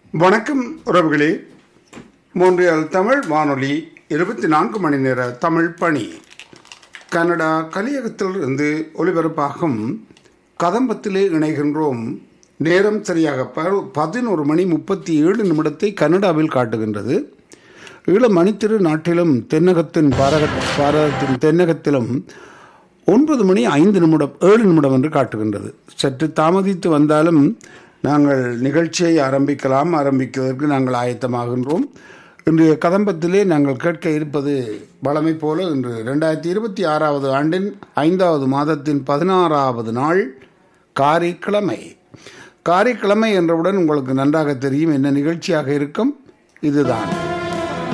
வணக்கம் உறவுகளே மோன்றியல் தமிழ் வானொலி இருபத்தி நான்கு மணி நேர தமிழ் பணி கனடா கலியகத்தில் இருந்து ஒலிபரப்பாகும் கதம்பத்திலே இணைகின்றோம் நேரம் சரியாக ப- பதினோரு மணி முப்பத்தி ஏழு நிமிடத்தை கனடாவில் காட்டுகின்றது ஈழ மணித்திரு நாட்டிலும் தென்னகத்தின் பாரக பாரதத்தின் தென்னகத்திலும் ஒன்பது மணி ஐந்து நிமிடம் ஏழு நிமிடம் என்று காட்டுகின்றது சற்று தாமதித்து வந்தாலும் நாங்கள் நிகழ்ச்சியை ஆரம்பிக்கலாம் ஆரம்பிப்பதற்கு நாங்கள் ஆயத்தமாகின்றோம் இன்றைய கதம்பத்திலே நாங்கள் கேட்க இருப்பது வளமை போல இன்று ரெண்டாயிரத்தி இருபத்தி ஆறாவது ஆண்டின் ஐந்தாவது மாதத்தின் பதினாறாவது நாள் காரிக்கிழமை காரிக்கிழமை என்றவுடன் உங்களுக்கு நன்றாக தெரியும் என்ன நிகழ்ச்சியாக இருக்கும் இதுதான்